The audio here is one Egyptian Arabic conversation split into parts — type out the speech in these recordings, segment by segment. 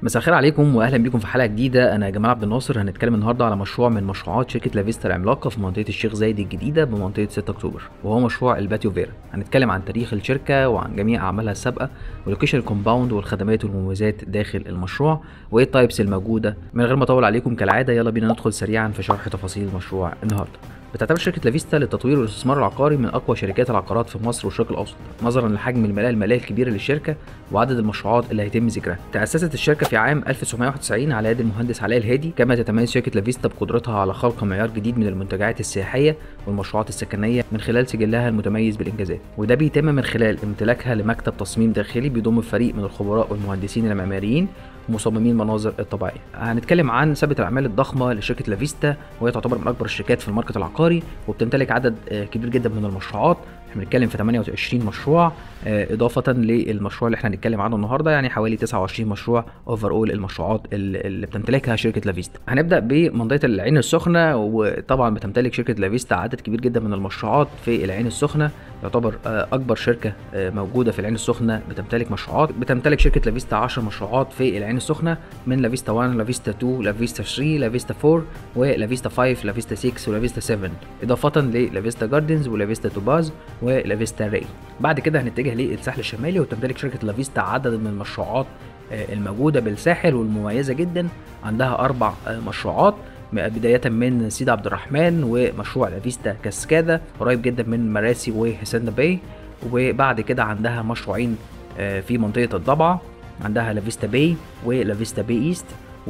مساء الخير عليكم واهلا بيكم في حلقه جديده انا جمال عبد الناصر هنتكلم النهارده على مشروع من مشروعات شركه لافيستا العملاقه في منطقه الشيخ زايد الجديده بمنطقه 6 اكتوبر وهو مشروع الباتيو فيرا هنتكلم عن تاريخ الشركه وعن جميع اعمالها السابقه ولوكيشن الكومباوند والخدمات والمميزات داخل المشروع وايه التايبس الموجوده من غير ما اطول عليكم كالعاده يلا بينا ندخل سريعا في شرح تفاصيل المشروع النهارده بتعتبر شركة لافيستا للتطوير والاستثمار العقاري من أقوى شركات العقارات في مصر والشرق الأوسط، نظرا لحجم الملاءة المالية الكبيرة للشركة وعدد المشروعات اللي هيتم ذكرها. تأسست الشركة في عام 1991 على يد المهندس علاء الهادي، كما تتميز شركة لافيستا بقدرتها على خلق معيار جديد من المنتجعات السياحية والمشروعات السكنية من خلال سجلها المتميز بالإنجازات، وده بيتم من خلال امتلاكها لمكتب تصميم داخلي بيضم فريق من الخبراء والمهندسين المعماريين مصممين المناظر الطبيعيه. هنتكلم عن ثابت الاعمال الضخمه لشركه لافيستا وهي تعتبر من اكبر الشركات في الماركت العقاري وبتمتلك عدد كبير جدا من المشروعات احنا بنتكلم في 28 مشروع اضافه للمشروع اللي احنا هنتكلم عنه النهارده يعني حوالي 29 مشروع اوفر اول المشروعات اللي بتمتلكها شركه لافيستا هنبدا بمنطقه العين السخنه وطبعا بتمتلك شركه لافيستا عدد كبير جدا من المشروعات في العين السخنه يعتبر اكبر شركه موجوده في العين السخنه بتمتلك مشروعات بتمتلك شركه لافيستا 10 مشروعات في العين السخنه من لافيستا 1 لافيستا 2 لافيستا 3 لافيستا 4 ولافيستا 5 لافيستا 6 ولافيستا 7 اضافه للافيستا جاردنز ولافيستا توباز ولافيستا راي بعد كده هنتجه للساحل الشمالي وتمتلك شركه لافيستا عدد من المشروعات الموجوده بالساحل والمميزه جدا عندها اربع مشروعات بداية من سيد عبد الرحمن ومشروع لافيستا كاسكادا قريب جدا من مراسي وهسندا باي وبعد كده عندها مشروعين في منطقة الضبعة عندها لافيستا باي ولافيستا باي ايست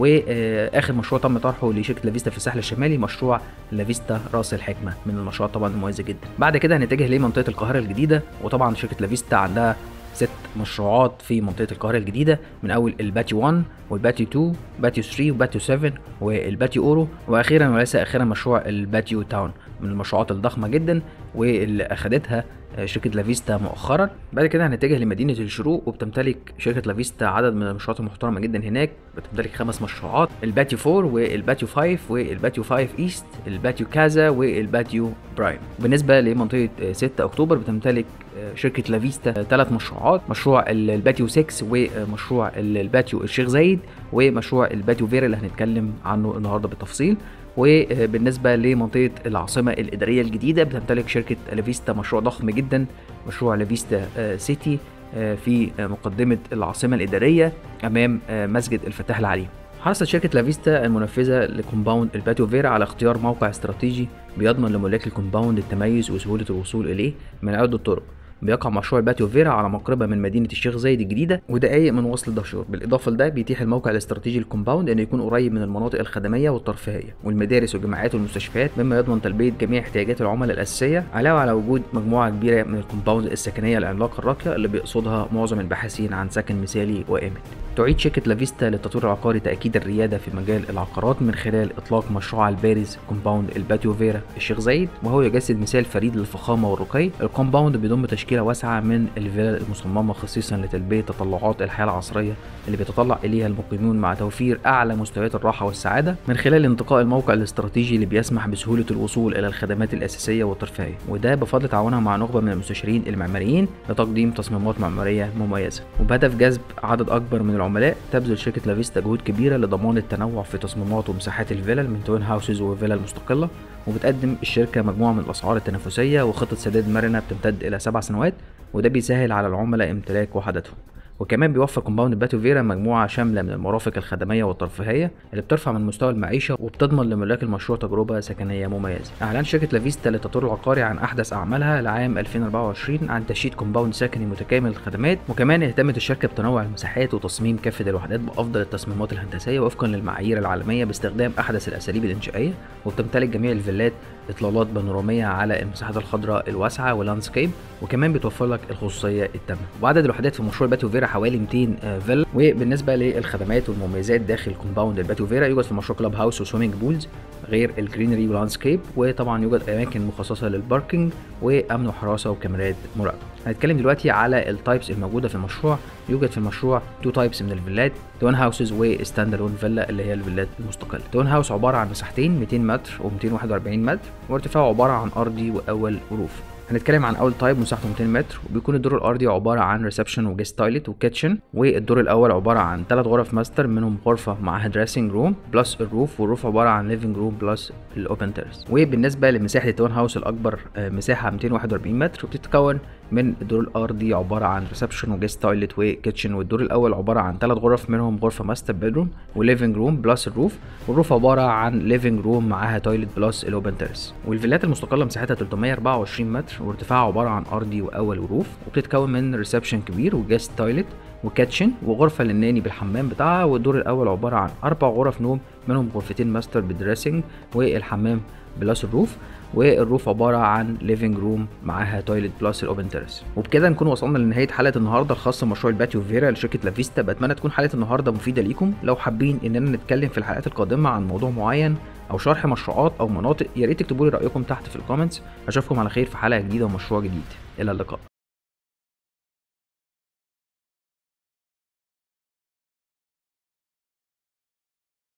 واخر مشروع تم طرحه لشركه لافيستا في الساحل الشمالي مشروع لافيستا راس الحكمه من المشروعات طبعا المميزه جدا بعد كده هنتجه لمنطقه القاهره الجديده وطبعا شركه لافيستا عندها ست مشروعات في منطقة القاهرة الجديدة من أول الباتيو 1 والباتيو 2 باتيو 3 وباتيو 7 والباتيو أورو وأخيرا وليس أخيرا مشروع الباتيو تاون من المشروعات الضخمة جدا واللي أخدتها شركة لافيستا مؤخرا بعد كده هنتجه لمدينة الشروق وبتمتلك شركة لافيستا عدد من المشروعات المحترمة جدا هناك بتمتلك خمس مشروعات الباتيو 4 والباتيو 5 والباتيو 5 ايست الباتيو كازا والباتيو برايم بالنسبة لمنطقة 6 اكتوبر بتمتلك شركة لافيستا ثلاث مشروعات مشروع الباتيو 6 ومشروع الباتيو الشيخ زايد ومشروع الباتيو فيرا اللي هنتكلم عنه النهارده بالتفصيل وبالنسبه لمنطقه العاصمه الاداريه الجديده بتمتلك شركه لافيستا مشروع ضخم جدا مشروع لافيستا سيتي في مقدمه العاصمه الاداريه امام مسجد الفتاح العليم حرصت شركة لافيستا المنفذة لكومباوند الباتيو فيرا على اختيار موقع استراتيجي بيضمن لملاك الكومباوند التميز وسهولة الوصول إليه من عدة طرق بيقع مشروع الباتيو فيرا على مقربة من مدينة الشيخ زايد الجديدة ودقايق من وصل دهشور بالإضافة لده بيتيح الموقع الاستراتيجي للكومباوند إنه يكون قريب من المناطق الخدمية والترفيهية والمدارس والجامعات والمستشفيات مما يضمن تلبية جميع احتياجات العملاء الأساسية علاوة على وجود مجموعة كبيرة من الكومباوند السكنية العملاقة الراقية اللي بيقصدها معظم الباحثين عن سكن مثالي وآمن تعيد شركة لافيستا للتطوير العقاري تأكيد الريادة في مجال العقارات من خلال إطلاق مشروعها البارز كومباوند الباتيو فيرا الشيخ زايد وهو يجسد مثال فريد للفخامة والرقي الكومباوند بيضم تشكيلة واسعة من الفيلا المصممة خصيصا لتلبية تطلعات الحياة العصرية اللي بيتطلع إليها المقيمون مع توفير أعلى مستويات الراحة والسعادة من خلال انتقاء الموقع الاستراتيجي اللي بيسمح بسهولة الوصول إلى الخدمات الأساسية والترفيهية وده بفضل تعاونها مع نخبة من المستشارين المعماريين لتقديم تصميمات معمارية مميزة وبهدف جذب عدد أكبر من العملاء تبذل شركة لافيستا جهود كبيرة لضمان التنوع في تصميمات ومساحات الفيلل من تون هاوسز وفيلل مستقلة وبتقدم الشركة مجموعة من الأسعار التنافسية وخطة سداد مرنة بتمتد إلى سبع سنوات وده بيسهل على العملاء امتلاك وحدتهم وكمان بيوفر كومباوند باتو فيرا مجموعة شاملة من المرافق الخدمية والترفيهية اللي بترفع من مستوى المعيشة وبتضمن لملاك المشروع تجربة سكنية مميزة. أعلن شركة لافيستا للتطوير العقاري عن أحدث أعمالها لعام 2024 عن تشييد كومباوند سكني متكامل الخدمات وكمان اهتمت الشركة بتنوع المساحات وتصميم كافة الوحدات بأفضل التصميمات الهندسية وفقا للمعايير العالمية باستخدام أحدث الأساليب الإنشائية وبتمتلك جميع الفيلات اطلالات بانوراميه على المساحات الخضراء الواسعه واللاندسكيب وكمان بتوفر لك الخصوصيه التامه وعدد الوحدات في مشروع باتيو فيرا حوالي 200 فيلا وبالنسبه للخدمات والمميزات داخل كومباوند الباتيو فيرا يوجد في مشروع كلاب هاوس وسويمنج بولز غير الجرينري واللاندسكيب وطبعا يوجد اماكن مخصصه للباركينج وامن وحراسه وكاميرات مراقبه هنتكلم دلوقتي على التايبس الموجوده في المشروع يوجد في المشروع تو تايبس من الفيلات تون هاوسز وستاند الون فيلا اللي هي الفيلات المستقله تون هاوس عباره عن مساحتين 200 متر و241 متر وارتفاعه عباره عن ارضي واول وروف هنتكلم عن اول تايب مساحته 200 متر وبيكون الدور الارضي عباره عن ريسبشن وجيست تويلت وكيتشن والدور الاول عباره عن ثلاث غرف ماستر منهم غرفه معاها دريسنج روم بلس الروف والروف عباره عن ليفنج روم بلس الاوبن تيرس وبالنسبه لمساحه التاون هاوس الاكبر آه، مساحه 241 متر وبتتكون من الدور الارضي عباره عن ريسبشن وجيست تويلت وكيتشن والدور الاول عباره عن ثلاث غرف منهم غرفه ماستر بيدروم وليفنج روم بلس الروف والروف عباره عن ليفنج روم معاها تويلت بلس الاوبن تيرس والفيلات المستقله مساحتها 324 متر وارتفاعها عباره عن ارضي واول وروف وبتتكون من ريسبشن كبير وجيست تويلت وكاتشن وغرفة للناني بالحمام بتاعها والدور الأول عبارة عن أربع غرف نوم منهم غرفتين ماستر بالدريسنج والحمام بلس الروف والروف عبارة عن ليفنج روم معاها تويلت بلس الاوبن تيرس وبكده نكون وصلنا لنهاية حلقة النهاردة الخاصة بمشروع الباتيو فيرا لشركة لافيستا بتمنى تكون حلقة النهاردة مفيدة ليكم لو حابين اننا نتكلم في الحلقات القادمة عن موضوع معين او شرح مشروعات او مناطق يا ريت تكتبوا لي رأيكم تحت في الكومنتس اشوفكم على خير في حلقة جديدة ومشروع جديد الى اللقاء